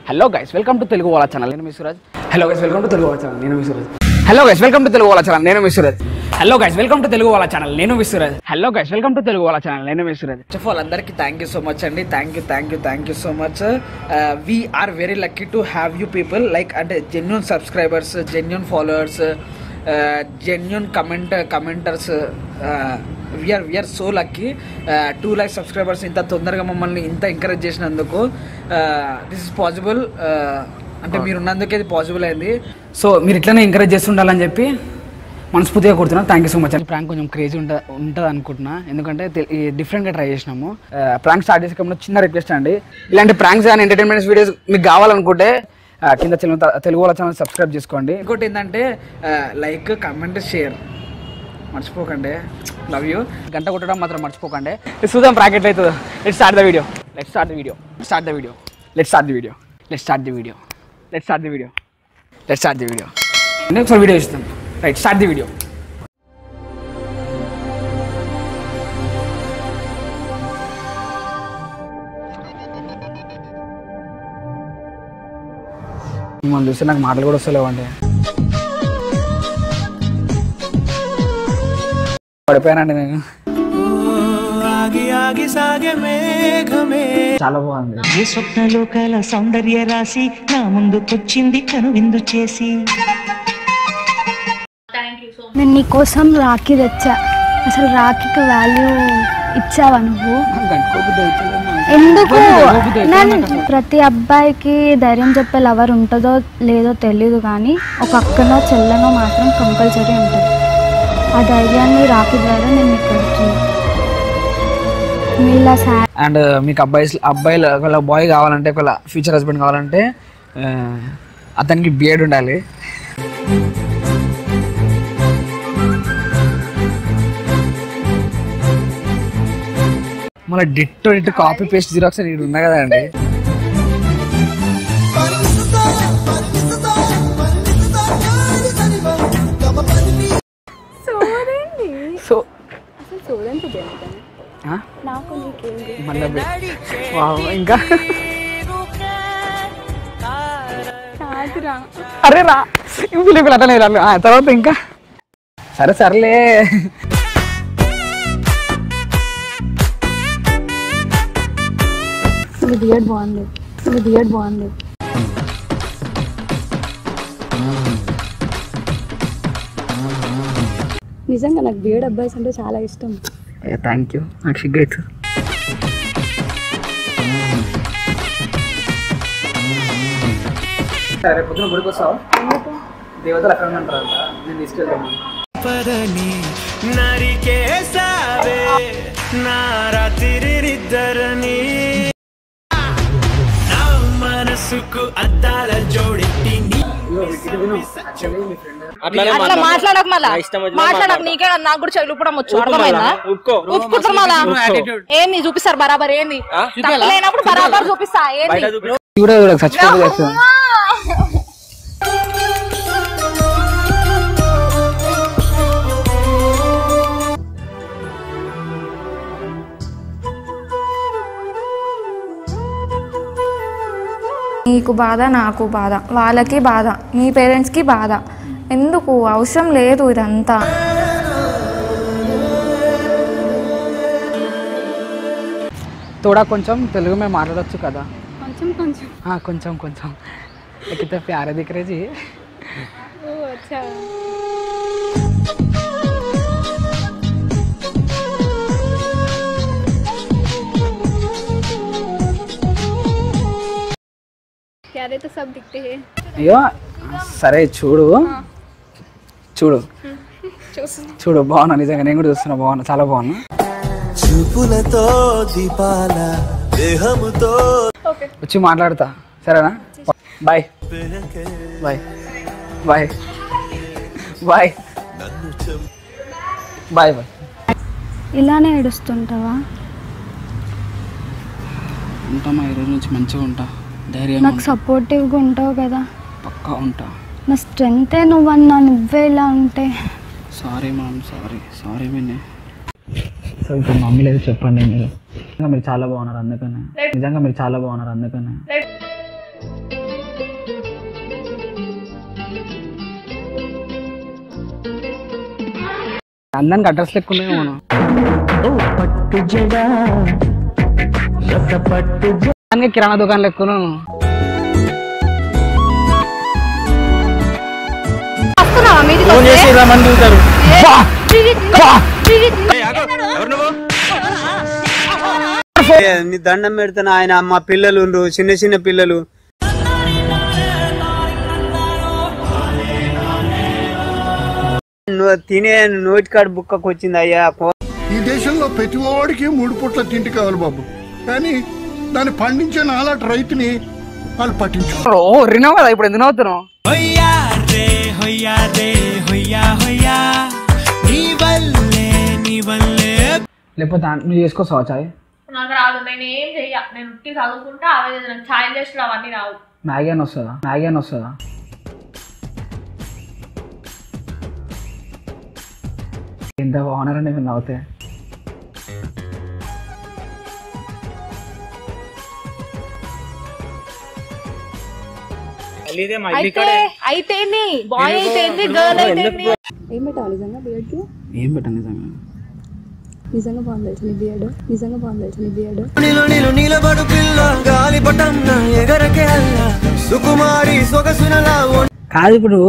Hello guys welcome to Telugu వాళ్ళ channel నేను మీ Suraj hello guys welcome to Telugu వాళ్ళ ఛానల్ నేను మీ Suraj hello guys welcome to Telugu వాళ్ళ ఛానల్ నేను మీ Suraj hello guys welcome to Telugu వాళ్ళ ఛానల్ నేను మీ Suraj hello guys welcome to Telugu వాళ్ళ ఛానల్ నేను మీ సురాజ్ ఫస్ట్ ఆఫ్ ఆల్ అందరికీ థ్యాంక్ యూ సో మచ్ అండి thank you thank you thank you so much we are very lucky to have you people like అంటే genuine subscribers genuine followers genuine comment commenters we are we are so lucky to lakh subscribers ఇంత తొందరగా మమ్మల్ని ఇంత encourage చేసినందుకు this is possible అంటే మీరు ఉన్నందుకే ఇది possible అయింది సో మీరు ఇట్లనే ఎంకరేజ్ చేస్తుండాలని చెప్పి మనస్ఫూర్తిగా కొడుతున్నాను thank you so much prank కొంచెం క్రేజీ ఉంట ఉంటుంది అనుకుంటున్నా ఎందుకంటే డిఫరెంట్గా ట్రై చేసినాము ప్రాంక్ స్టార్ట్ చేసే ముందు చిన్న రిక్వెస్ట్ అండి ఇలాంటి ప్రాంక్స్ కానీ ఎంటర్టైన్మెంట్స్ వీడియోస్ మీకు కావాలనుకుంటే ఆ, కింద తెలుగు తెలుగు వాళ్ళ ఛానల్ సబ్స్క్రైబ్ చేసుకోండి ఇంకోటి ఏంటంటే లైక్ కమెంట్ షేర్ మర్చిపోకండి లవ్ యూ గంట కొట్టడం మాత్రం మర్చిపోకండి చూద్దాం ప్రాకెట్ అవుతుందో let start the video let start the video start the video let start the video let start the video let start the video let start the video నేను ఒకసారి వీడియో ఇస్తాం రైట్ స్టార్ట్ ది వీడియో మిమ్మల్ని చూస్తే నాకు మాటలు కూడా వస్తలేవండి పడిపోయానండి నేను చాలా బాగుంది ఏ స్వప్నలోకాల సౌందర్య రాశి నా ముందుకొచ్చింది కనువిందు చేసి నేను నీకోసం రాఖీ తెచ్చా అసలు రాఖీకి వాల్యూ ఇచ్చావా నువ్వు గంటుకోబుద్ది అవుతుంది ఎందుకు నేను ప్రతి అబ్బాయికి ధైర్యం చెప్పే లవర్ ఉంటుందో లేదో తెలియదు కానీ ఒక అక్కనో చెల్లెనో మాత్రం కంపల్సరీ ఉంటుంది ఆ ధైర్యాన్ని రాఖీ ద్వారా నేను నీకు ఇచ్చాను మీలా సా అండ్ మీకు అబ్బాయి అబ్బాయిలు ఒకవేళ బాయ్ కావాలంటే ఒకవేళ ఫ్యూచర్ హస్బెండ్ కావాలంటే ఆ, అతనికి బియర్డ్ ఉండాలి మళ్ళీ ditto ditto copy paste xerox నేను ఉన్నా కదండి సో ఆ? నాకు నీకేంటి మళ్ళీ బి- వావ్, ఇంకా కాదురా అరే రా పిలుపులు అట్లనే రాళ్ళు. ఆ తర్వాత ఇంకా సరే సర్లే ఇది బియర్డ్ బాగుంది ఇది బియర్డ్ బాగుంది నిజంగా నాకు బియర్డ్ అబ్బాయిస్ అంటే చాలా ఇష్టం థ్యాంక్ యూ నాకు సిగ్గు అవుతుంది సరే పొద్దున గుడికి వస్తావు దేవతలు అక్కడ ఉంటారంట నేను తీసుకెళ్తాను పదని నరికేసావే నా రాత్రి నిద్దరని నా మనసుకు అద్దాల జోడెట్టి నీ అట్లా మాట్లాడక మళ్ళా మాట్లాడక నీకే కాదు, నాకు కూడా చదువుకోవడం వచ్చు అర్థమైందా ఉప్పుకుంటారు మళ్ళా ఏంది చూపిస్తారు బరాబర్ ఏంది తప్పు లేనప్పుడు బరాబర్ చూపిస్తా ఏంది కూడా కూడా చచ్చిపోతుంది చేస్తాను నీకు బాధ నాకు బాధ వాళ్ళకి బాధ మీ పేరెంట్స్కి బాధ ఎందుకు అవసరం లేదు ఇదంతా తోడా కొంచెం తెలుగు మేము మాట్లాడొచ్చు కదా కొంచెం కొంచెం हाँ కొంచెం కొంచెం ये कितना प्यार है दिख रहे जी వచ్చా प्यारे तो सब दिखते हैं అయ్యో సరే చూడు చూడు చూడు బాగున్నా నిజంగా నేను కూడా చూస్తున్నా బాగున్నా చాలా బాగున్నా చూపులతో దీపాల దేహముతో వచ్చి మాట్లాడతా సరేనా bye bye bye bye bye bye ఇలానే ఏడుస్తుంటావా ఉంటామా ఈరోజు నుంచి మంచిగా ఉంటా ధైర్యం నాకు సపోర్టివ్గా ఉంటావు కదా పక్కా ఉంటా నా స్ట్రెంతే నువ్వన్నా నువ్వే ఇలా ఉంటే సారీ మ్యామ్ సారీ సారీ మిన్నే సో ఇప్పుడు మమ్మీ లేదు చెప్పండి మీరు నిజంగా మీరు చాలా బాగున్నారు అందుకనే నిజంగా మీరు చాలా బాగున్నారు అందుకనే అందరికి అడ్రస్ లెక్కున్నాయి మనం పట్టు జడ రస పట్టు జడ దానికి కిరాణా దుకాణం లెక్కున్నాను వస్తున్నావా మీదికి ఫోన్ వస్తే? చేసి రమ్మని చూతారు నీ దండం పెడతాను ఆయన మా పిల్లలు ఉండ్రు, చిన్న చిన్న పిల్లలు నువ్వు తినే నోటి కాడు బుక్కకు వచ్చింది అయ్యా పో- ఈ దేశంలో ప్రతి వాడికి మూడు పూట్ల తిండి కావాలి బాబు కానీ దాన్ని పండించే నాలాంటి రైతుని వాళ్ళు పట్టించు ఓ రినావు కదా ఇప్పుడు ఎందుకు నవ్వుతున్నావు హొయ్యా రే హొయ్యా రే హొయ్యా హొయ్యా నీ వల్లే నీ వల్లే లేకపోతే ఆ- నువ్వు చేసుకోసావా చాయ్ నాకు రాదు నేను ఏం చెయ్య నేను ఉట్టి చదువుకుంటా అవే నాకు ఛాయ్ చేసిన అవన్నీ రావు మ్యాగీ అని వస్తుందా మ్యాగీ అని వస్తుందా ఎంత బాగున్నారండి మీరు నవ్వుతే అయితే అయితే బాయ్ అయితే గర్ల్ అయితే ఏం పెట్టాలి నిజంగా బియర్డ్కి ఏం పెట్టండి నిజంగా నిజంగా బాగుంది తెలుసు నీ బియర్డ్ నిజంగా బాగుంది తెలుసు నీ బియర్డ్ నిలబడు పిల్ల గాలి పటంన ఎగరకే అల్ల సుకుమారి సొగసునలా కాదు ఇప్పుడు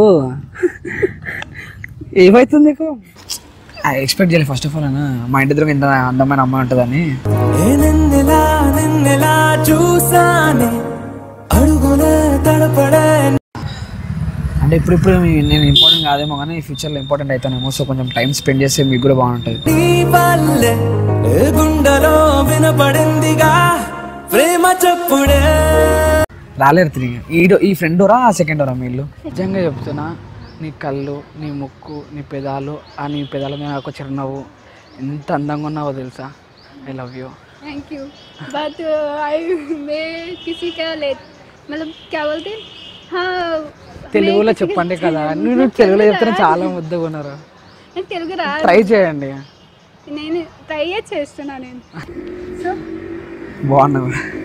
ఏమైతుంది నీకు ఎక్స్పెక్ట్ చేయాలి ఫస్ట్ ఆఫ్ ఆల్ అన్న మా ఇంటి దగ్గర ఇంత అందమైన అమ్మాయి ఉంటుందని నిన్నెలా నిన్నెలా చూసానే అడుగునే తడపడే అంటే ఇప్పుడు ఇప్పుడు మీ- నేను ఇంపార్టెంట్ కాదేమో కానీ ఫ్యూచర్లో ఇంపార్టెంట్ అవుతానేమో సో కొంచెం టైం స్పెండ్ చేస్తే మీకు కూడా బాగుంటుంది నీ వల్లే ఏ గుండెలో వినపడిందిగా ప్రేమ చెప్పుడే రాలేరు తిరిగి ఈడో ఈ ఫ్రెండ్ రా సెకండ్ రా మీ ఇల్లు నిజంగా చెప్తున్నా నీ కళ్ళు నీ ముక్కు నీ పెదాలు ఆ నీ పెదాల మీద ఒక చిరునవ్వు ఎంత అందంగా ఉన్నావో తెలుసా I love you thank you but I मैं किसी का ले मतलब क्या बोलते हैं? हाँ తెలుగులో చెప్పండి కదా నువ్వు తెలుగులో చెప్తే చాలా ముద్దగా ఉన్నారు నేను తెలుగు రా ట్రై చేయండి నేను ట్రై చేస్తున్నా నేను సో బాగున్నావు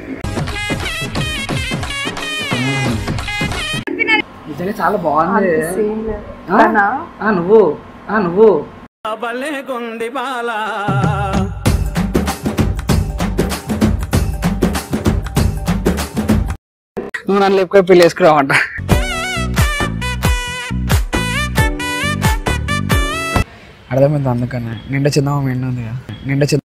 నిజంగా చాలా బాగుంది ఆ? ఆ, నువ్వు ఆ, నువ్వు భలే కొంది బాలా నువ్వు నన్ను లేపుకొని పెళ్ళి వేసుకురావంట అర్థమైంది అందుకనే నిండా చిన్నమ్మ మెండు ఉంది కదా నిండా చిన్న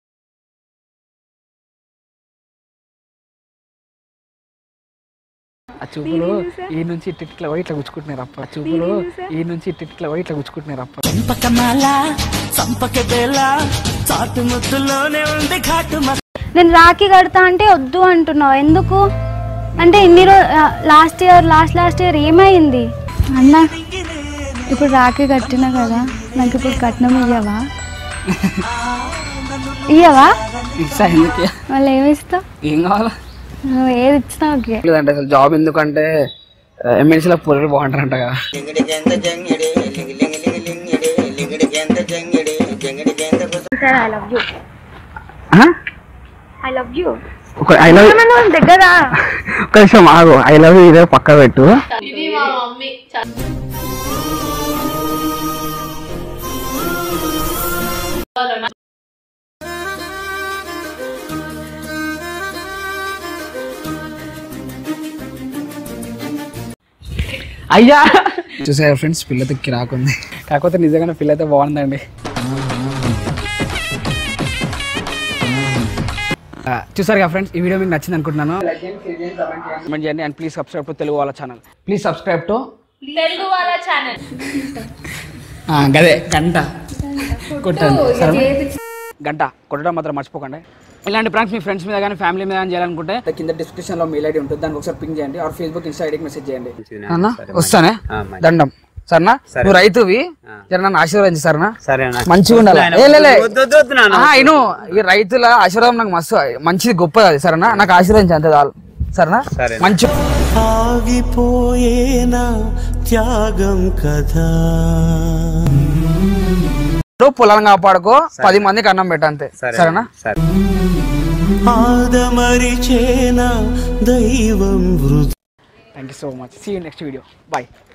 ఆ చూపులు ఈ నుంచి ఇట్ట ఇట్లా పోయి ఇట్లా గుచ్చుకుంటున్నారు అప్ప ఆ చూపులు ఈ నుంచి ఇట్ట ఇట్లా పోయి ఇట్లా గుచ్చుకుంటున్నారు అప్ప సంపకమాల సంపక బేల చాటు ముద్దులోనే ఉంది ఘాటు నేను రాఖీ కడతా అంటే వద్దు అంటున్నావు ఎందుకు అంటే ఇన్ని రోజు last year last last year ఏమైంది అన్న ఇప్పుడు రాఖీ కట్టినా కదా నాకు ఇప్పుడు కట్నం ఇయ్యవా ఇయ్యవా ఇస్తా ఎందుకు మళ్ళీ ఏమి ఇస్తావు ఏం కావాలా నువ్వు ఏది ఇచ్చినా ఓకే లేదంటే అసలు జాబ్ ఎందుకంటే ఎమ్మెల్సీలో పొరలు బాగుంటారంట కదా ఐ లవ్ యూ ఆ? ఐ లవ్ యూ ఒక ఐ లవ్ దగ్గర ఒక నిమిషం ఆగు ఐ లవ్ యూ ఇదే పక్క పెట్టు ఇది మా మమ్మీ అయ్యా చూసారా ఫ్రెండ్స్ పిల్లతో కిరాకుంది కాకపోతే నిజంగానే పిల్ల అయితే బాగుందండి ఆ, చూసారు కదా ఫ్రెండ్స్ ఈ వీడియో మీకు నచ్చింది అనుకుంటున్నాను కమెంట్ చేయండి and please subscribe to Telugu వాళ్ళ channel please subscribe to Telugu వాళ్ళ ఛానల్ గదే గంట కొట్టండి సరేనా గంట కొట్టడం మాత్రం మర్చిపోకండి ఇలాంటి ప్రాంక్స్ మీ ఫ్రెండ్స్ మీద కానీ ఫ్యామిలీ మీద కానీ చేయాలనుకుంటే కింద డిస్క్రిప్షన్ లో మెయిల్ ఐడి ఉంటుంది దానికి ఒకసారి పింక్ చేయండి ఆర్ ఫేస్బుక్ ఇన్స్టా ఐడికి మెసేజ్ చేయండి అన్న వస్తానే దండం సరేనా నువ్వు రైతువి జర నన్ను ఆశీర్వదించి సరేనా సరే అన్న. మంచిగా ఉండాలి ఏ, లే, లే. వద్దు, వద్దు, వద్దు నాన్న. ఆ, ఇను ఈ రైతుల ఆశీర్వాదం నాకు మస్తు మంచిది గొప్పది అది సరేనా నాకు ఆశీర్వదించి అంతే చాలు సరేనా సరే. మంచి ఆగిపోయేనా త్యాగం కదా పొలాలను కాపాడుకో పది మందికి అన్నం పెట్ట అంతే సరేనా సరే ఆదమరిచేనా దైవం వృధ thank you so much see you next video bye